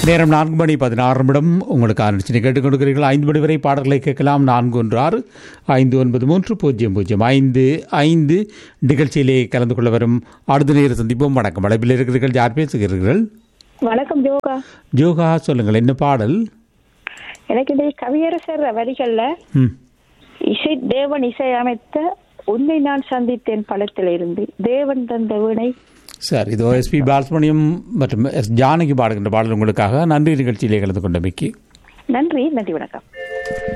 நேரம் நான்கு மணி பதினாறு நிமிடம் உங்களுக்கு ஆரம்பிச்சு கேட்டுக் கொண்டிருக்கிறீர்கள் ஐந்து மணி வரை பாடல்களை கேட்கலாம் நான்கு ஒன்று ஆறு ஐந்து ஒன்பது மூன்று பூஜ்ஜியம் பூஜ்ஜியம் ஐந்து ஐந்து நிகழ்ச்சியிலே கலந்து கொள்ள வரும் அடுத்த நேரம் சந்திப்போம் வணக்கம் வளைப்பில் இருக்கிறீர்கள் யார் பேசுகிறீர்கள் வணக்கம் ஜோகா ஜோகா சொல்லுங்கள் என்ன பாடல் எனக்கு இந்த கவியரசர் வரிகள்ல ம் இசை தேவன் இசை அமைத்த உன்னை நான் சந்தித்தேன் படத்தில் இருந்து தேவன் தந்த வீணை சார் இதோ எஸ்பி பாலசுமணியம் மற்றும் எஸ் ஜானகி பாடுகின்ற பாடல் உங்களுக்காக நன்றி நிகழ்ச்சியிலே கலந்து கொண்டமைக்கு நன்றி நன்றி வணக்கம்